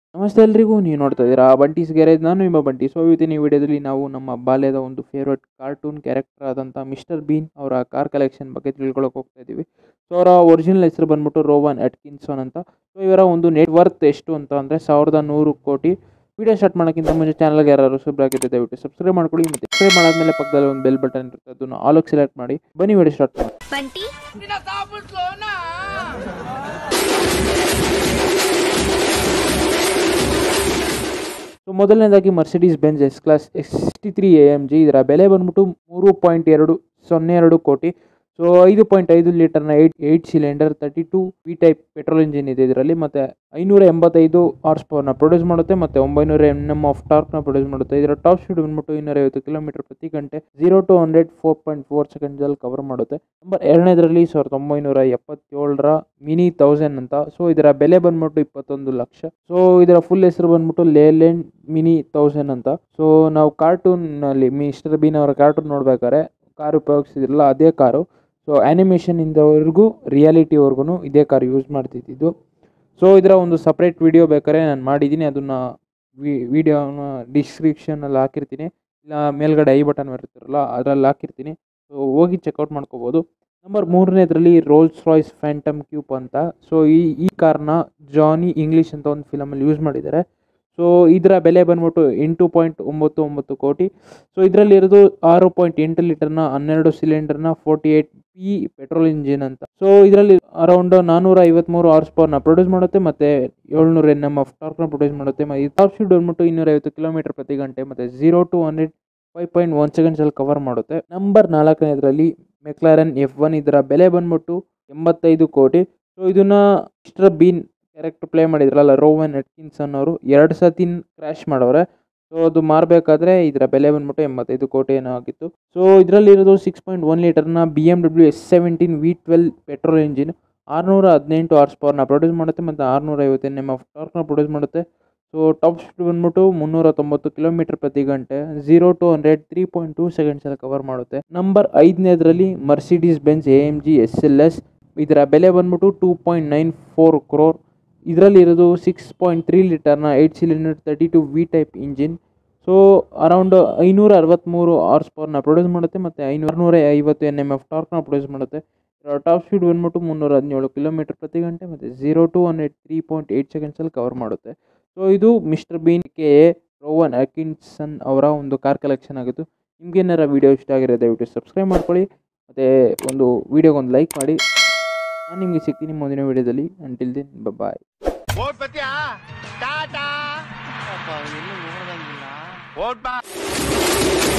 ನಮಸ್ತೆ ಎಲ್ರಿಗೂ ನೀವು ನೋಡ್ತಾ ಇದ್ದೀರಾ ಬಂಟೀಸ್ ಗ್ಯಾರೇಜ್ ನಾನು ನಿಮ್ಮ ಬಂಟಿ ಸೊ ಇವತ್ತಿನ ಈ ವಿಡಿಯೋದಲ್ಲಿ ನಾವು ನಮ್ಮ ಬಾಲ್ಯದ ಒಂದು ಫೇವ್ರೆಟ್ ಕಾರ್ಟೂನ್ ಕ್ಯಾರೆಕ್ಟರ್ ಆದಂಥ ಮಿಸ್ಟರ್ ಬೀನ್ ಅವರ ಕಾರ್ ಕಲೆಕ್ಷನ್ ಬಗ್ಗೆ ತಿಳ್ಕೊಳಕ್ಕೆ ಹೋಗ್ತಾ ಇದ್ದೀವಿ ಸೊ ಅವರ ಒರಿಜಿನಲ್ ಹೆಸರು ಬಂದ್ಬಿಟ್ಟು ರೋವನ್ ಅಟ್ಕಿನ್ಸನ್ ಅಂತ ಸೊ ಇವರ ಒಂದು ನೆಟ್ ವರ್ತ್ ಎಷ್ಟು ಅಂತ ಅಂದರೆ ಸಾವಿರದ ನೂರು ಕೋಟಿ ವಿಡಿಯೋ ಸ್ಟಾರ್ಟ್ ಮಾಡೋಕ್ಕಿಂತ ಮುಂಚೆ ಚಾನಲ್ಗೆ ಯಾರು ಸಬ್ಸ್ಕ್ರೈಬ್ ಆಗಿದ್ದೆ ದಯವಿಟ್ಟು ಸಬ್ಸ್ಕ್ರೈಬ್ ಮಾಡ್ಕೊಳ್ಳಿ ಮತ್ತು ಸಬ್ಸ್ಕ್ರೈಬ್ ಮಾಡಾದ್ಮೇಲೆ ಪಕ್ಕದಲ್ಲಿ ಒಂದು ಬೆಲ್ ಬಟನ್ ಇರುತ್ತೆ ಅದನ್ನು ಆಲೋಕ್ ಸೆಲೆಕ್ಟ್ ಮಾಡಿ ಬನ್ನಿ ವಿಡಿಯೋ ಸ್ಟಾರ್ಟ್ ಮಾಡಿ ಬಂಟಿ ಸೊ ಮೊದಲನೇದಾಗಿ Mercedes Benz S class X sixty three A M G ಇದರ ಬೆಲೆ ಬಂದ್ಬಿಟ್ಟು ಮೂರು ಪಾಯಿಂಟ್ ಎರಡು ಸೊನ್ನೆ ಎರಡು ಕೋಟಿ ಸೊ ಐದು ಪಾಯಿಂಟ್ ಐದು ಲೀಟರ್ನ eight eight cylinder thirty two V type petrol engine ಇದೆ ಇದರಲ್ಲಿ ಮತ್ತು ಐನೂರ ಎಂಬತ್ತೈದು ಹಾರ್ಸ್ ಪವರ್ನ ಪ್ರೊಡ್ಯೂಸ್ ಮಾಡುತ್ತೆ ಮತ್ತು ಒಂಬೈನೂರ ಎಮ್ ಎಮ್ ಆಫ್ ಟಾರ್ಕ್ನ ಪ್ರೊಡ್ಯೂಸ್ ಮಾಡುತ್ತೆ ಇದರ ಟಾಪ್ ಸ್ಪೀಡ್ ಬಂದ್ಬಿಟ್ಟು ಇನ್ನೂರೈವತ್ತು ಕಿಲೋಮೀಟರ್ ಪ್ರತಿ ಗಂಟೆ zero to hundred four point four ಸೆಕೆಂಡ್ಸಲ್ಲಿ ಕವರ್ ಮಾಡುತ್ತೆ ನಂಬರ್ ಎರಡನೇದರಲ್ಲಿ ಸಾವಿರದ ಒಂಬೈನೂರ ಎಪ್ಪತ್ತೇಳರ ಮಿನಿ ತೌಸಂಡ್ ಅಂತ ಸೊ ಇದರ ಬೆಲೆ ಬಂದ್ಬಿಟ್ಟು ಇಪ್ಪತ್ತೊಂದು ಲಕ್ಷ ಸೊ ಇದರ ಫುಲ್ ಹೆಸರು ಬಂದ್ಬಿಟ್ಟು ಲೇಲ್ಯಾಂಡ್ ಮಿನಿ ತೌಸಂಡ್ ಅಂತ ಸೊ ನಾವು ಕಾರ್ಟೂನಲ್ಲಿ ಮಿಸ್ಟರ್ ಬೀನ್ ಅವರ ಕಾರ್ಟೂನ್ ನೋಡ್ಬೇಕಾದ್ರೆ ಕಾರ್ ಉಪಯೋಗಿಸಿದ್ರಲ್ಲ ಅದೇ ಕಾರು ಸೊ ಆ್ಯನಿಮೇಷನಿಂದವರೆಗೂ ರಿಯಾಲಿಟಿವರೆಗೂ ಇದೇ ಕಾರ್ ಯೂಸ್ ಮಾಡ್ತಿದ್ದಿದ್ದು ಸೊ ಇದರ ಒಂದು ಸಪ್ರೇಟ್ ವಿಡಿಯೋ ಬೇಕಾದ್ರೆ ನಾನು ಮಾಡಿದ್ದೀನಿ ಅದನ್ನು ವಿಡಿಯೋನ ಡಿಸ್ಕ್ರಿಪ್ಷನಲ್ಲಿ ಹಾಕಿರ್ತೀನಿ ಇಲ್ಲ ಮೇಲ್ಗಡೆ ಐ ಬಟನ್ ಇರ್ತಿರಲ್ಲ ಅದರಲ್ಲಿ ಹಾಕಿರ್ತೀನಿ ಸೊ ಹೋಗಿ ಚೆಕ್ಔಟ್ ಮಾಡ್ಕೋಬೋದು ನಂಬರ್ ಮೂರನೇದರಲ್ಲಿ ರೋಲ್ಸ್ ರಾಯ್ಸ್ ಫ್ಯಾಂಟಮ್ ಕ್ಯೂಪ್ ಅಂತ ಸೊ ಈ ಈ ಕಾರ್ನ ಜಾನಿ ಇಂಗ್ಲೀಷ್ ಅಂತ ಒಂದು ಫಿಲಮಲ್ಲಿ ಯೂಸ್ ಮಾಡಿದ್ದಾರೆ ಸೊ ಇದರ ಬೆಲೆ ಬಂದ್ಬಿಟ್ಟು ಎಂಟು ಪಾಯಿಂಟ್ ಒಂಬತ್ತು ಒಂಬತ್ತು ಕೋಟಿ ಸೊ ಇದರಲ್ಲಿ ಇರೋದು ಆರು ಪಾಯಿಂಟ್ ಎಂಟು ಲೀಟರ್ನ ಹನ್ನೆರಡು ಸಿಲಿಂಡರ್ನ forty eight P petrol engine ಅಂತ ಸೊ ಇದರಲ್ಲಿ ಅರೌಂಡ್ ನಾನ್ನೂರ ಐವತ್ತ್ಮೂರು ಹಾರ್ಸ್ ಪವರ್ನ ಪ್ರೊಡ್ಯೂಸ್ ಮಾಡುತ್ತೆ ಮತ್ತು ಏಳ್ನೂರ ಎನ್ ಎಮ್ ಆಫ್ ಟಾರ್ಕ್ನ ಪ್ರೊಡ್ಯೂಸ್ ಮಾಡುತ್ತೆ ಮತ್ತು ಟಾಪ್ ಸ್ಪೀಡ್ ಬಂದ್ಬಿಟ್ಟು ಇನ್ನೂರೈವತ್ತು ಕಿಲೋಮೀಟರ್ ಪ್ರತಿ ಗಂಟೆ ಮತ್ತು zero to hundred five point one ಸೆಕೆಂಡ್ಸಲ್ಲಿ ಕವರ್ ಮಾಡುತ್ತೆ ನಂಬರ್ ನಾಲ್ಕನೇದರಲ್ಲಿ ಮೆಕ್ಲಾರನ್ ಎಫ್ ಒನ್ ಇದರ ಬೆಲೆ ಬಂದ್ಬಿಟ್ಟು ಎಂಬತ್ತೈದು ಕೋಟಿ ಸೊ ಇದನ್ನ ಮಿಸ್ಟರ್ ಬೀನ್ ಕ್ಯಾರೆಕ್ಟರ್ ಪ್ಲೇ ಮಾಡಿದ್ರಲ್ಲ ರೋವನ್ ಎಟ್ಕಿನ್ಸನ್ ಅವರು ಎರಡು ಸತಿ ಕ್ರ್ಯಾಶ್ ಮಾಡವ್ರೆ ಸೊ ಅದು ಮಾರಬೇಕಾದ್ರೆ ಇದರ ಬೆಲೆ ಬಂದ್ಬಿಟ್ಟು ಎಂಬತ್ತೈದು ಕೋಟಿ ಏನೋ ಆಗಿತ್ತು ಸೊ ಇದರಲ್ಲಿರೋದು ಸಿಕ್ಸ್ ಪಾಯಿಂಟ್ ಒನ್ ಲೀಟರ್ನ B M W S seventeen V twelve petrol engine ಆರುನೂರ ಹದಿನೆಂಟು ಹಾರ್ಸ್ ಪವರ್ನ ಪ್ರೊಡ್ಯೂಸ್ ಮಾಡುತ್ತೆ ಮತ್ತು ಆರುನೂರ ಐವತ್ತು ಎನ್ ಎಮ್ ಆಫ್ ಟಾರ್ಕ್ನ ಪ್ರೊಡ್ಯೂಸ್ ಮಾಡುತ್ತೆ ಸೊ ಟಾಪ್ ಸ್ಪೀಡ್ ಬಂದ್ಬಿಟ್ಟು ಮುನ್ನೂರ ತೊಂಬತ್ತು ಕಿಲೋಮೀಟರ್ ಪ್ರತಿ ಗಂಟೆ zero to hundred three point two ಸೆಕೆಂಡ್ಸಲ್ಲಿ ಕವರ್ ಮಾಡುತ್ತೆ ನಂಬರ್ ಐದನೇದರಲ್ಲಿ Mercedes Benz A M G S L S ಇದರ ಬೆಲೆ ಬಂದ್ಬಿಟ್ಟು two point nine four crore ಇದರಲ್ಲಿರೋದು six point three ಲೀಟರ್ನ eight cylinder thirty two V type engine so around ಐನೂರ ಅರವತ್ತ್ಮೂರು horse ಪವರ್ನ ಪ್ರೊಡ್ಯೂಸ್ ಮಾಡುತ್ತೆ ಮತ್ತು ಐನೂರ ಐವತ್ತು ಎನ್ ಎಮ್ ಎಫ್ ಟಾರ್ಕ್ನ ಪ್ರೊಡ್ಯೂಸ್ ಮಾಡುತ್ತೆ ಟಾಪ್ ಸ್ಪೀಡ್ ಬಂದ್ಬಿಟ್ಟು ಮುನ್ನೂರ ಹದಿನೇಳು ಕಿಲೋಮೀಟರ್ ಪ್ರತಿ ಗಂಟೆ ಮತ್ತು zero to hundred three point eight ಸೆಕೆಂಡ್ಸಲ್ಲಿ ಕವರ್ ಮಾಡುತ್ತೆ ಸೊ ಇದು ಮಿಸ್ಟರ್ ಬೀನ್ ಕೆ ಎ ರೋವನ್ ಅಕಿನ್ಸನ್ ಅವರ ಒಂದು ಕಾರ್ ಕಲೆಕ್ಷನ್ ಆಗಿತ್ತು ನಿಮ್ಗೇನಾರ ವೀಡಿಯೋ ಇಷ್ಟ ಆಗಿರೋ ದಯವಿಟ್ಟು ಸಬ್ಸ್ಕ್ರೈಬ್ ಮಾಡ್ಕೊಳ್ಳಿ ಮತ್ತು ಒಂದು ವೀಡಿಯೋಗೊಂದು ಲೈಕ್ ಮಾಡಿ ನಾನು ನಿಮಗೆ ಸಿಗ್ತೀನಿ ಮುಂದಿನ ವೀಡಿಯೋದಲ್ಲಿ ಅಂಟಿಲ್ ದೆನ್ ಬಾಯ್ ಓಟ್ ಬತ್ತೀಯಾ ಟಾಟಾ ಎಲ್ಲೂ ನೋಡ್ದಂಗಿಲ್ಲ ಓಟ್ ಬಾ